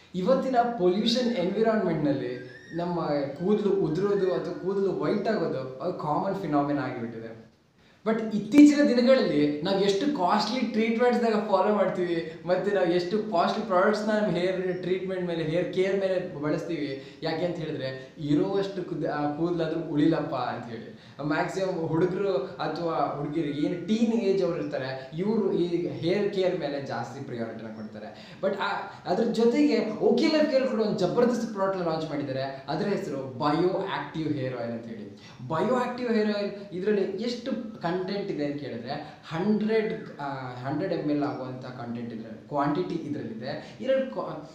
ಇವತ್ತಿನ ಪೊಲ್ಯೂಷನ್ ಎನ್ವಿರಾನ್ಮೆಂಟ್ನಲ್ಲಿ ನಮ್ಮ ಕೂದಲು ಉದುರೋದು ಅಥವಾ ಕೂದಲು ವೈಟ್ ಆಗೋದು ಅದು ಕಾಮನ್ ಫಿನಾಮಿನ ಆಗಿಬಿಟ್ಟಿದೆ ಬಟ್ ಇತ್ತೀಚಿನ ದಿನಗಳಲ್ಲಿ ನಾವು ಎಷ್ಟು ಕಾಸ್ಟ್ಲಿ ಟ್ರೀಟ್ಮೆಂಟ್ಸ್ನಾಗ ಫಾಲೋ ಮಾಡ್ತೀವಿ ಮತ್ತು ನಾವು ಎಷ್ಟು ಕಾಸ್ಟ್ಲಿ ಪ್ರಾಡಕ್ಟ್ಸ್ನ ನಮ್ಮ ಹೇರ್ ಟ್ರೀಟ್ಮೆಂಟ್ ಮೇಲೆ ಹೇರ್ ಕೇರ್ ಮೇಲೆ ಬಳಸ್ತೀವಿ ಯಾಕೆ ಅಂತ ಹೇಳಿದ್ರೆ ಇರೋವಷ್ಟು ಕುದ್ ಕೂದಲಾದ್ರೂ ಉಳಿಲಪ್ಪ ಅಂತ ಹೇಳಿ ಮ್ಯಾಕ್ಸಿಮಮ್ ಹುಡುಗರು ಅಥವಾ ಹುಡುಗಿರು ಏನು ಟೀನ್ ಏಜ್ ಅವ್ರು ಇರ್ತಾರೆ ಇವರು ಈ ಹೇರ್ ಕೇರ್ ಮೇಲೆ ಜಾಸ್ತಿ ಪ್ರಿಯಾರಿಟಿನ ಕೊಡ್ತಾರೆ ಬಟ್ ಅದ್ರ ಜೊತೆಗೆ ಓಕೆ ಲೈಫ್ ಕೇರ್ ಕೂಡ ಒಂದು ಜಬರ್ದಸ್ತ್ ಪ್ರಾಡಕ್ಟ್ ಲಾಂಚ್ ಮಾಡಿದ್ದಾರೆ ಅದರ ಹೆಸರು ಬಯೋ ಆಕ್ಟಿವ್ ಹೇರ್ ಆಯಿಲ್ ಅಂತ ಹೇಳಿ ಬಯೋ ಆಕ್ಟಿವ್ ಹೇರ್ ಆಯಿಲ್ ಇದರಲ್ಲಿ ಎಷ್ಟು ಕಂಟೆಂಟ್ ಇದೆ ಅಂತ ಕೇಳಿದ್ರೆ ಹಂಡ್ರೆಡ್ ಹಂಡ್ರೆಡ್ ಎಮ್ ಎಲ್ ಆಗುವಂಥ ಕಂಟೆಂಟ್ ಇದೆ ಕ್ವಾಂಟಿಟಿ ಇದರಲ್ಲಿದೆ ಇದರಲ್ಲಿ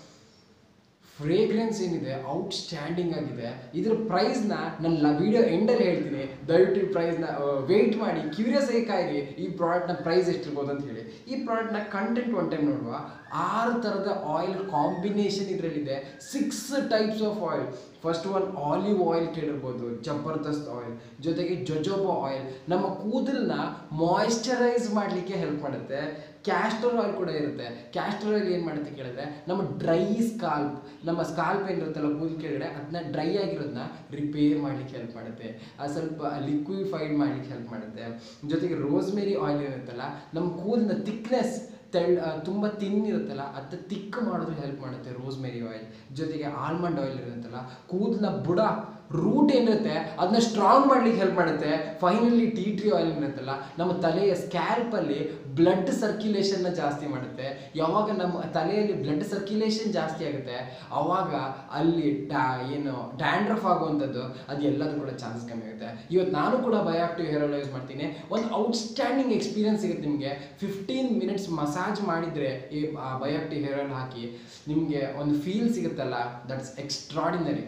ಫ್ರೇಗ್ರೆನ್ಸ್ ಏನಿದೆ ಔಟ್ ಸ್ಟ್ಯಾಂಡಿಂಗ್ ಆಗಿದೆ ಇದ್ರ ಪ್ರೈಸ್ನ ನನ್ನ ವಿಡಿಯೋ ಎಂಡಲ್ಲಿ ಹೇಳ್ತೀನಿ ದಯವಿಟ್ಟು ಈ ಪ್ರೈಸ್ನ ವೆಯ್ಟ್ ಮಾಡಿ ಕ್ಯೂರಿಯಸ್ ಆಗಿ ಕಾಯಿರಿ ಈ ಪ್ರಾಡಕ್ಟ್ನ ಪ್ರೈಸ್ ಎಷ್ಟಿರ್ಬೋದು ಅಂತ ಹೇಳಿ ಈ ಪ್ರಾಡಕ್ಟ್ನ ಕಂಟೆಂಟ್ ಒನ್ ಟೈಮ್ ನೋಡುವ ಆರು ಥರದ ಆಯಿಲ್ ಕಾಂಬಿನೇಷನ್ ಇದರಲ್ಲಿದೆ six types of oil first one olive oil ಕೇಳಿರ್ಬೋದು ಜಬರ್ದಸ್ತ್ ಆಯಿಲ್ ಜೊತೆಗೆ ಜೊಜೋಬಾ ಆಯಿಲ್ ನಮ್ಮ ಕೂದಲನ್ನ ಮಾಯಿಶ್ಚರೈಸ್ ಮಾಡಲಿಕ್ಕೆ ಹೆಲ್ಪ್ ಮಾಡುತ್ತೆ ಕ್ಯಾಸ್ಟರ್ ಆಯಿಲ್ ಕೂಡ ಇರುತ್ತೆ ಕ್ಯಾಸ್ಟರ್ ಆಯಿಲ್ ಏನು ಮಾಡುತ್ತೆ ಕೇಳಿದ್ರೆ ನಮ್ಮ ಡ್ರೈ ಸ್ಕಾಲ್ಪ್ ನಮ್ಮ ಸ್ಕಾಲ್ಪ್ ಏನಿರುತ್ತಲ್ಲ ಕೂದಲು ಕೆಳಗಡೆ ಅದನ್ನ ಡ್ರೈ ಆಗಿರೋದನ್ನ ರಿಪೇರ್ ಮಾಡ್ಲಿಕ್ಕೆ ಹೆಲ್ಪ್ ಮಾಡುತ್ತೆ ಅದು ಸ್ವಲ್ಪ ಲಿಕ್ವಿಫೈಡ್ ಮಾಡ್ಲಿಕ್ಕೆ ಹೆಲ್ಪ್ ಮಾಡುತ್ತೆ ಜೊತೆಗೆ ರೋಸ್ಮೇರಿ ಆಯಿಲ್ ಇರುತ್ತಲ್ಲ ನಮ್ಮ ಕೂದಲಿನ ಥಿಕ್ನೆಸ್ ತೆಳ್ ತುಂಬ ತಿನ್ ಇರುತ್ತಲ್ಲ ಅದು ತಿಕ್ ಮಾಡೋದು ಹೆಲ್ಪ್ ಮಾಡುತ್ತೆ ರೋಸ್ಮೇರಿ ಆಯಿಲ್ ಜೊತೆಗೆ ಆಲ್ಮಂಡ್ ಆಯಿಲ್ ಇರುತ್ತಲ್ಲ ಕೂದಲ ಬುಡ ರೂಟ್ ಏನಿರುತ್ತೆ ಅದನ್ನ ಸ್ಟ್ರಾಂಗ್ ಮಾಡ್ಲಿಕ್ಕೆ ಹೆಲ್ಪ್ ಮಾಡುತ್ತೆ ಫೈನಲಿ ಟೀ ಟ್ರೀ ಆಯಿಲ್ ಇರುತ್ತಲ್ಲ ನಮ್ಮ ತಲೆಯ ಸ್ಕ್ಯಾಲ್ಪಲ್ಲಿ ಬ್ಲಡ್ ಸರ್ಕ್ಯುಲೇಷನ್ನ ಜಾಸ್ತಿ ಮಾಡುತ್ತೆ ಯಾವಾಗ ನಮ್ಮ ತಲೆಯಲ್ಲಿ ಬ್ಲಡ್ ಸರ್ಕ್ಯುಲೇಷನ್ ಜಾಸ್ತಿ ಆಗುತ್ತೆ ಅವಾಗ ಅಲ್ಲಿ ಡಾ ಏನು ಡ್ಯಾಂಡ್ರಫ್ ಆಗುವಂಥದ್ದು ಅದು ಎಲ್ಲದೂ ಕೂಡ ಚಾನ್ಸಸ್ ಕಮ್ಮಿ ಆಗುತ್ತೆ ಇವತ್ತು ನಾನು ಕೂಡ ಬಯೋಆಕ್ಟಿವ್ ಹೇರ್ ಆಯಿಲ್ ಯೂಸ್ ಮಾಡ್ತೀನಿ ಒಂದು ಔಟ್ಸ್ಟ್ಯಾಂಡಿಂಗ್ ಎಕ್ಸ್ಪೀರಿಯನ್ಸ್ ಸಿಗುತ್ತೆ ನಿಮಗೆ ಫಿಫ್ಟೀನ್ ಮಿನಿಟ್ಸ್ ಮಸಾಜ್ ಮಾಡಿದರೆ ಈ ಬಯೋಆಕ್ಟಿವ್ ಹೇರ್ ಆಯಿಲ್ ಹಾಕಿ ನಿಮಗೆ ಒಂದು ಫೀಲ್ ಸಿಗುತ್ತಲ್ಲ ದಟ್ಸ್ ಎಕ್ಸ್ಟ್ರಾಡಿನರಿ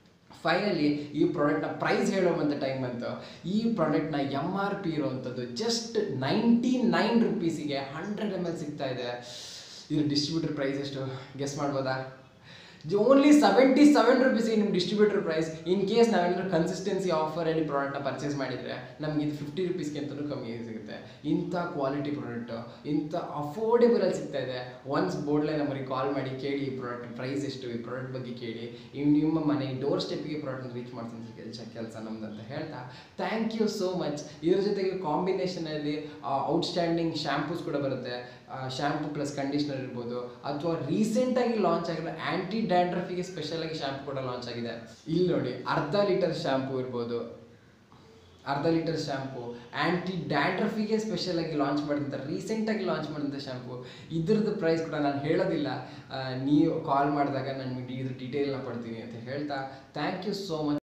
ಫೈನಲಿ ಈ ಪ್ರಾಡಕ್ಟ್ನ ಪ್ರೈಸ್ ಹೇಳುವಂಥ ಟೈಮ್ ಬಂತು ಈ ಪ್ರಾಡಕ್ಟ್ನ ಎಮ್ ಆರ್ ಪಿ ಇರುವಂಥದ್ದು ಜಸ್ಟ್ ನೈಂಟಿ ನೈನ್ ರುಪೀಸಿಗೆ ಹಂಡ್ರೆಡ್ ಎಮ್ ಎಲ್ ಸಿಗ್ತಾ ಇದೆ ಇದ್ರ ಡಿಸ್ಟ್ರಿಬ್ಯೂಟರ್ ಪ್ರೈಸ್ ಎಷ್ಟು ಗೆಸ್ ಮಾಡ್ಬೋದಾ ಓನ್ಲಿ ಸೆವೆಂಟಿ ಸೆವೆನ್ ರುಪೀಸಿಗೆ ನಿಮ್ಮ ಡಿಸ್ಟ್ರಿಬ್ಯೂಟರ್ ಪ್ರೈಸ್ ಇನ್ ಕೇಸ್ ನಾವೇನಾದ್ರು ಕನ್ಸಿಸ್ಟೆನ್ಸಿ ಆಫರಲ್ಲಿ ಪ್ರಾಡಕ್ಟ್ನ ಪರ್ಚೇಸ್ ಮಾಡಿದರೆ ನಮಗೆ ಇದು ಫಿಫ್ಟಿ ರುಪೀಸ್ಗಿಂತಲೂ ಕಮ್ಮಿ ಸಿಗುತ್ತೆ ಇಂಥ ಕ್ವಾಲಿಟಿ ಪ್ರಾಡಕ್ಟು ಇಂಥ ಅಫೋರ್ಡೆಬಲಲ್ಲಿ ಸಿಗ್ತಾ ಇದೆ ಒನ್ಸ್ ಬೋರ್ಡ್ಲೈ ನಮಗೆ ಕಾಲ್ ಮಾಡಿ ಕೇಳಿ ಈ ಪ್ರಾಡಕ್ಟ್ ಪ್ರೈಸ್ ಎಷ್ಟು ಈ ಪ್ರಾಡಕ್ಟ್ ಬಗ್ಗೆ ಕೇಳಿ ಇವ್ ನಿಮ್ಮ ಮನೆ ಡೋರ್ ಸ್ಟೆಪ್ಪಿಗೆ ಪ್ರಾಡಕ್ಟ್ನ ರೀಚ್ ಮಾಡ್ತೀನಿ ಕೆಲಸ ಕೆಲಸ ನಮ್ದು ಅಂತ ಹೇಳ್ತಾ ಥ್ಯಾಂಕ್ ಯು ಸೋ ಮಚ್ ಇದ್ರ ಜೊತೆಗೆ ಕಾಂಬಿನೇಷನಲ್ಲಿ ಔಟ್ಸ್ಟ್ಯಾಂಡಿಂಗ್ ಶ್ಯಾಂಪೂಸ್ ಕೂಡ ಬರುತ್ತೆ ಶ್ಯಾಂಪು ಪ್ಲಸ್ ಕಂಡೀಷ್ನರ್ ಇರ್ಬೋದು ಅಥವಾ ರೀಸೆಂಟಾಗಿ ಲಾಂಚ್ ಆಗಿರೋ ಆ್ಯಂಟಿ ಡ್ಯಾಂಡ್ರಫಿಗೆ ಸ್ಪೆಷಲ್ ಆಗಿ ಶ್ಯಾಂಪು ಕೂಡ ಲಾಂಚ್ ಆಗಿದೆ ಇಲ್ಲಿ ನೋಡಿ ಅರ್ಧ ಲೀಟರ್ ಶ್ಯಾಂಪು ಇರ್ಬೋದು ಅರ್ಧ ಲೀಟರ್ ಶ್ಯಾಂಪು ಆ್ಯಂಟಿ ಡ್ಯಾಂಡ್ರಫಿಗೆ ಸ್ಪೆಷಲ್ ಆಗಿ ಲಾಂಚ್ ಮಾಡಿದಂಥ ರೀಸೆಂಟಾಗಿ ಲಾಂಚ್ ಮಾಡಿದಂಥ ಶ್ಯಾಂಪು ಇದ್ರದ್ದು ಪ್ರೈಸ್ ಕೂಡ ನಾನು ಹೇಳೋದಿಲ್ಲ ಆ, ನೀವು ಕಾಲ್ ಮಾಡಿದಾಗ ನಾನು ಇದ್ರ ಡೀಟೇಲ್ನ ಕೊಡ್ತೀನಿ ಅಂತ ಹೇಳ್ತಾ ಥ್ಯಾಂಕ್ ಯು ಸೋ ಮಚ್